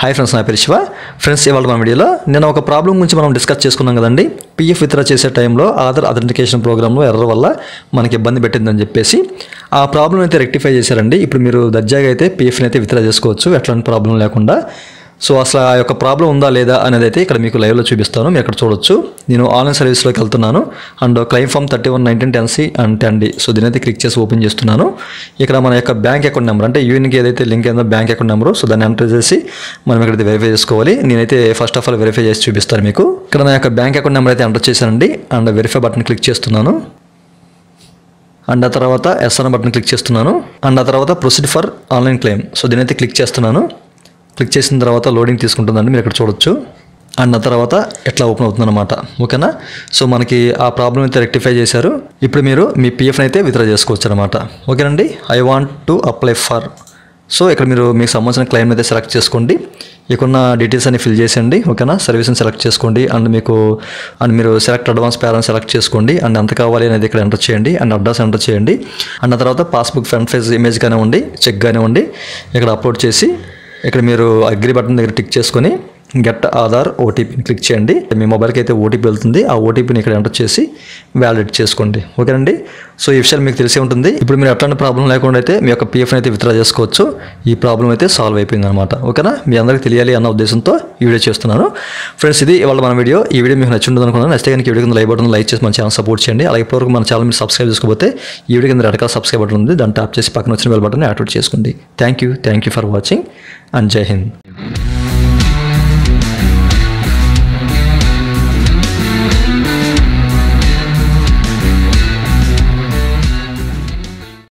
hi friends నా పేరు Shiva friends ఇవాళ మన వీడియోలో నేను ఒక ప్రాబ్లం గురించి మనం డిస్కస్ చేసుకున్నాం కదండి పిఎఫ్ విత్డ్రా చేసే టైంలో ఆధార్ అథెంటికేషన్ ప్రోగ్రాంలో ఎర్ర వల్ల మనకి ఇబ్బంది పెట్టిందని చెప్పేసి ఆ ప్రాబ్లం అయితే రెక్టిఫై చేశారండి ఇప్పుడు మీరు దర్జాగా అయితే పిఎఫ్ని అయితే విత్డ్రా చేసుకోవచ్చు ఎట్లాంటి ప్రాబ్లం లేకుండా సో అసలు ఆ యొక్క ప్రాబ్లం ఉందా లేదా అనేది అయితే ఇక్కడ మీకు లైవ్లో చూపిస్తాను మీరు ఇక్కడ చూడొచ్చు నేను ఆన్లైన్ సర్వీస్లోకి వెళ్తున్నాను and claim form thirty one nineteen ten C and ten D so దీని అయితే క్లిక్ చేసి ఓపెన్ చేస్తున్నాను ఇక్కడ మన యొక్క బ్యాంక్ అకౌంట్ నెంబర్ అంటే యూనిక్ ఏదైతే లింక్ అయిందో బ్యాంక్ అకౌంట్ నెంబరు సో దాన్ని ఎంటర్ చేసి మనం ఇక్కడ వెరిఫై చేసుకోవాలి నేనైతే ఫస్ట్ ఆఫ్ ఆల్ వెరిఫై చేసి చూపిస్తాను మీకు ఇక్కడ నా యొక్క బ్యాంక్ అకౌంట్ నెంబర్ అయితే ఎంటర్ చేశానండి అండ్ వెరిఫై బటన్ క్లిక్ చేస్తున్నాను అండ్ ఆ తర్వాత ఎస్ఆర్ బటన్ క్లిక్ చేస్తున్నాను అండ్ ఆ తర్వాత proceed for online claim so దీని అయితే క్లిక్ చేస్తున్నాను క్లిక్ చేసిన తర్వాత లోడింగ్ తీసుకుంటుందండి మీరు ఇక్కడ చూడొచ్చు అండ్ ఆ తర్వాత ఎట్లా ఓపెన్ అవుతుంది అనమాట ఓకేనా సో మనకి ఆ ప్రాబ్లం అయితే రెక్టిఫై చేశారు ఇప్పుడు మీరు మీ పిఎఫ్ని అయితే విత్డ్రా చేసుకోవచ్చు అనమాట ఓకేనండి I want to apply for so ఇక్కడ మీరు మీకు సంబంధించిన క్లెయిమ్ అయితే సెలెక్ట్ చేసుకోండి ఇక్కడున్న డీటెయిల్స్ అన్ని ఫిల్ చేసేయండి ఓకేనా సర్వీస్ని సెలెక్ట్ చేసుకోండి అండ్ మీకు అండ్ మీరు సెలెక్ట్ అడ్వాన్స్ పేరెంట్ సెలెక్ట్ చేసుకోండి అండ్ ఎంత కావాలి అనేది ఇక్కడ ఎంటర్ చేయండి అండ్ అడ్రస్ ఎంటర్ చేయండి అండ్ ఆ తర్వాత పాస్బుక్ ఫ్రంట్ పేజ్ ఇమేజ్ కానివ్వండి చెక్ కానివ్వండి ఇక్కడ అప్లోడ్ చేసి ఇక్కడ మీరు అగ్రి బటన్ దగ్గర టిక్ చేసుకొని గెట్ ఆధార్ ఓటీపీని క్లిక్ చేయండి మీ మొబైల్కి అయితే ఓటీపీ వెళ్తుంది ఆ ఓటీపీని ఇక్కడ ఎంటర్ చేసి వ్యాలిడేట్ చేసుకోండి ఓకేనండి సో ఈ విషయాలు మీకు తెలిసే ఉంటుంది ఇప్పుడు మీరు ఎట్లాంటి ప్రాబ్లం లేకుండా అయితే మీ యొక్క పీఎఫ్ని అయితే విత్డ్రా చేసుకోవచ్చు ఈ ప్రాబ్లం అయితే సాల్వ్ అయిపోయింది అనమాట ఓకేనా మీ అందరికీ తెలియాలి అన్న ఉద్దేశంతో ఈ వీడియో చేస్తున్నాను ఫ్రెండ్స్ ఇది ఇవాళ మన వీడియో ఈ వీడియో మీకు నచ్చింది అనుకున్నాను నచ్చితే కనుక ఈ వీడియో కింద లైక్ బటన్ లైక్ చేసి మన ఛానల్ సపోర్ట్ చేయండి అలాగే ఇప్పటివరకు మన ఛానల్ మీరు సబ్స్క్రైబ్ చేసుకోకపోతే ఈ వీడియో కింద రెడ్ సబ్స్క్రైబ్ బటన్ ఉంది దాన్ని ట్యాప్ చేసి పక్కన వచ్చిన బెల్ బటన్ యాక్టివేట్ చేసుకోండి thank you thank you for watching and Jai Hind